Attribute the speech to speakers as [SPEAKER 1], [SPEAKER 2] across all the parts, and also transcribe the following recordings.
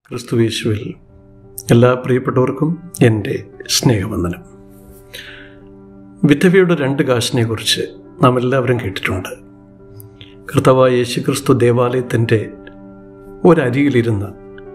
[SPEAKER 1] ക്രിസ്തുവേശുവിൽ എല്ലാ പ്രിയപ്പെട്ടവർക്കും എൻ്റെ സ്നേഹവന്ദനം വിധവയുടെ രണ്ട് കാശിനെ കുറിച്ച് നാം എല്ലാവരും കേട്ടിട്ടുണ്ട് കർത്താവായ യേശു ക്രിസ്തു ദേവാലയത്തിൻ്റെ ഒരരികിലിരുന്ന്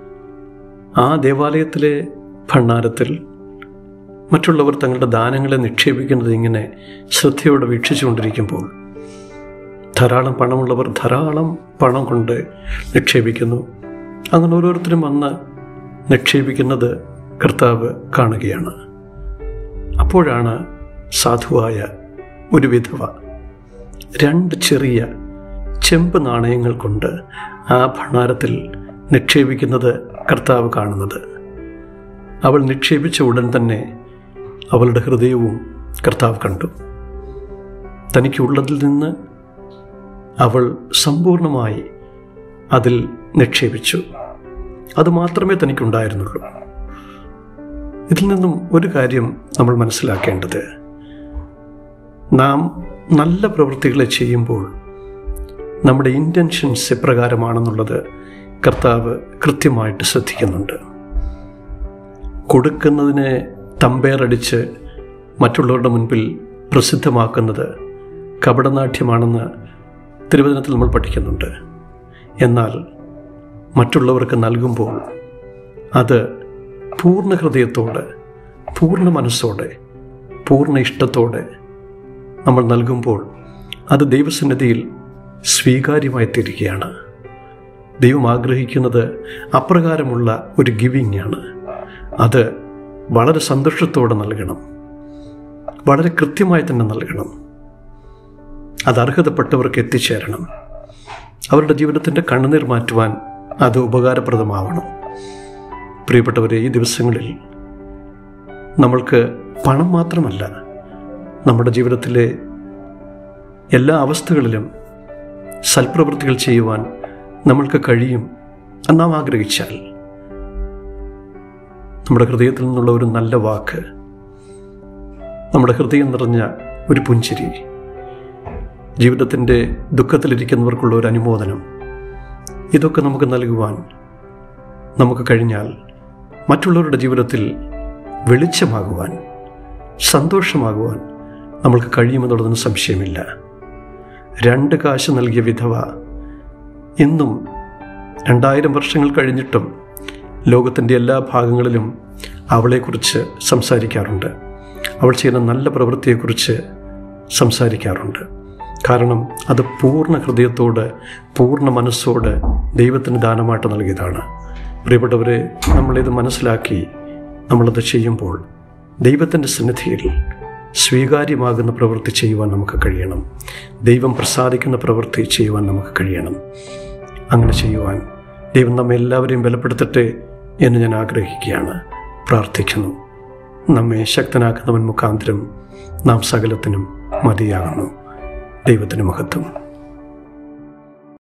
[SPEAKER 1] ആ ദേവാലയത്തിലെ ഭണ്ഡാരത്തിൽ മറ്റുള്ളവർ തങ്ങളുടെ ദാനങ്ങളെ നിക്ഷേപിക്കുന്നത് ഇങ്ങനെ ശ്രദ്ധയോടെ വീക്ഷിച്ചുകൊണ്ടിരിക്കുമ്പോൾ ധാരാളം പണമുള്ളവർ ധാരാളം പണം കൊണ്ട് നിക്ഷേപിക്കുന്നു അങ്ങനെ ഓരോരുത്തരും വന്ന് നിക്ഷേപിക്കുന്നത് കർത്താവ് കാണുകയാണ് അപ്പോഴാണ് സാധുവായ ഒരു വിധവ രണ്ട് ചെറിയ ചെമ്പ് നാണയങ്ങൾ കൊണ്ട് ആ ഭണ്ഡാരത്തിൽ നിക്ഷേപിക്കുന്നത് കർത്താവ് കാണുന്നത് അവൾ നിക്ഷേപിച്ച ഉടൻ തന്നെ അവളുടെ ഹൃദയവും കർത്താവ് കണ്ടു തനിക്കുള്ളതിൽ നിന്ന് അവൾ സമ്പൂർണമായി അതിൽ നിക്ഷേപിച്ചു അതുമാത്രമേ തനിക്കുണ്ടായിരുന്നുള്ളൂ ഇതിൽ നിന്നും ഒരു കാര്യം നമ്മൾ മനസ്സിലാക്കേണ്ടത് നാം നല്ല പ്രവൃത്തികളെ ചെയ്യുമ്പോൾ നമ്മുടെ ഇൻറ്റൻഷൻസ് എപ്രകാരമാണെന്നുള്ളത് കർത്താവ് കൃത്യമായിട്ട് ശ്രദ്ധിക്കുന്നുണ്ട് കൊടുക്കുന്നതിനെ തമ്പേറടിച്ച് മറ്റുള്ളവരുടെ മുൻപിൽ പ്രസിദ്ധമാക്കുന്നത് കപടനാട്യമാണെന്ന് തിരുവചനത്തിൽ നമ്മൾ പഠിക്കുന്നുണ്ട് എന്നാൽ മറ്റുള്ളവർക്ക് നൽകുമ്പോൾ അത് പൂർണ്ണ ഹൃദയത്തോടെ പൂർണ്ണ മനസ്സോടെ പൂർണ്ണ ഇഷ്ടത്തോടെ നമ്മൾ നൽകുമ്പോൾ അത് ദൈവസന്നിധിയിൽ സ്വീകാര്യമായി തീരുകയാണ് ദൈവം ആഗ്രഹിക്കുന്നത് അപ്രകാരമുള്ള ഒരു ഗിവിങ് ആണ് അത് വളരെ സന്തോഷത്തോടെ നൽകണം വളരെ കൃത്യമായി തന്നെ നൽകണം അത് അർഹതപ്പെട്ടവർക്ക് എത്തിച്ചേരണം അവരുടെ ജീവിതത്തിൻ്റെ കണ്ണുനീർ മാറ്റുവാൻ അത് ഉപകാരപ്രദമാവണം പ്രിയപ്പെട്ടവരെ ഈ ദിവസങ്ങളിൽ നമ്മൾക്ക് പണം മാത്രമല്ല നമ്മുടെ ജീവിതത്തിലെ എല്ലാ അവസ്ഥകളിലും സൽപ്രവൃത്തികൾ ചെയ്യുവാൻ നമ്മൾക്ക് കഴിയും എന്ന് നാം ആഗ്രഹിച്ചാൽ നമ്മുടെ ഹൃദയത്തിൽ നിന്നുള്ള ഒരു നല്ല വാക്ക് നമ്മുടെ ഹൃദയം നിറഞ്ഞ ഒരു പുഞ്ചിരി ജീവിതത്തിൻ്റെ ദുഃഖത്തിലിരിക്കുന്നവർക്കുള്ള ഒരു അനുമോദനം ഇതൊക്കെ നമുക്ക് നൽകുവാൻ നമുക്ക് കഴിഞ്ഞാൽ മറ്റുള്ളവരുടെ ജീവിതത്തിൽ വെളിച്ചമാകുവാൻ സന്തോഷമാകുവാൻ നമ്മൾക്ക് കഴിയുമെന്നുള്ളതിന് സംശയമില്ല രണ്ട് കാശ് നൽകിയ വിധവ ഇന്നും രണ്ടായിരം വർഷങ്ങൾ കഴിഞ്ഞിട്ടും ലോകത്തിൻ്റെ എല്ലാ ഭാഗങ്ങളിലും അവളെക്കുറിച്ച് സംസാരിക്കാറുണ്ട് അവൾ ചെയ്യുന്ന നല്ല പ്രവൃത്തിയെക്കുറിച്ച് സംസാരിക്കാറുണ്ട് കാരണം അത് പൂർണ്ണ ഹൃദയത്തോട് പൂർണ്ണ മനസ്സോട് ദൈവത്തിന് ദാനമായിട്ട് നൽകിയതാണ് പ്രിയപ്പെട്ടവരെ നമ്മളിത് മനസ്സിലാക്കി നമ്മളത് ചെയ്യുമ്പോൾ ദൈവത്തിൻ്റെ സന്നിധിയിൽ സ്വീകാര്യമാകുന്ന പ്രവൃത്തി ചെയ്യുവാൻ നമുക്ക് കഴിയണം ദൈവം പ്രസാദിക്കുന്ന പ്രവൃത്തി ചെയ്യുവാൻ നമുക്ക് കഴിയണം അങ്ങനെ ചെയ്യുവാൻ ദൈവം നമ്മെ എല്ലാവരെയും ബലപ്പെടുത്തട്ടെ എന്ന് ഞാൻ ആഗ്രഹിക്കുകയാണ് പ്രാർത്ഥിക്കുന്നു നമ്മെ ശക്തനാക്കുന്നവൻ മുഖാന്തരം നാം സകലത്തിനും മതിയാകുന്നു ദൈവത്തിന് മഹത്വം